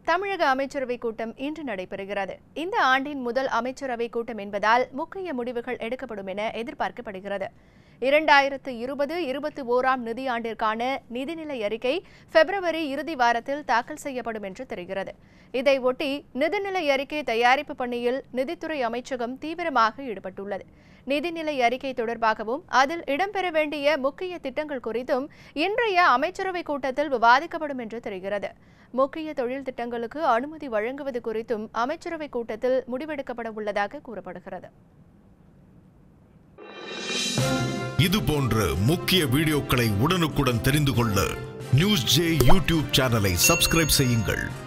தமிழக அமைச்சரவைக் கூட்டம் இன்று நடைபெறுகிறது இந்த ஆண்டின் முதல் அமைச்சரவைக் கூட்டம் என்பதால் முக்கிய முடிவுகள் எடுக்கப்படும் என எதிர்பார்க்கப்படுகிறது இரண்டாயிரத்து இருபது இருபத்தி ஓராம் நிதியாண்டிற்கான நிதிநிலை அறிக்கை பிப்ரவரி இறுதி வாரத்தில் தாக்கல் செய்யப்படும் என்று தெரிகிறது இதை ஒட்டி நிதிநிலை அறிக்கை தயாரிப்பு பணியில் நிதித்துறை அமைச்சகம் தீவிரமாக ஈடுபட்டுள்ளது நிதிநிலை அறிக்கை தொடர்பாகவும் அதில் இடம்பெற வேண்டிய முக்கிய திட்டங்கள் குறித்தும் இன்றைய அமைச்சரவைக் கூட்டத்தில் விவாதிக்கப்படும் என்று தெரிகிறது முக்கிய தொழில் திட்டங்களுக்கு அனுமதி வழங்குவது குறித்தும் அமைச்சரவைக் கூட்டத்தில் முடிவெடுக்கப்பட உள்ளதாக கூறப்படுகிறது இது போன்ற முக்கிய வீடியோக்களை உடனுக்குடன் தெரிந்து கொள்ள நியூஸ் ஜே யூடியூப் சேனலை சப்ஸ்கிரைப் செய்யுங்கள்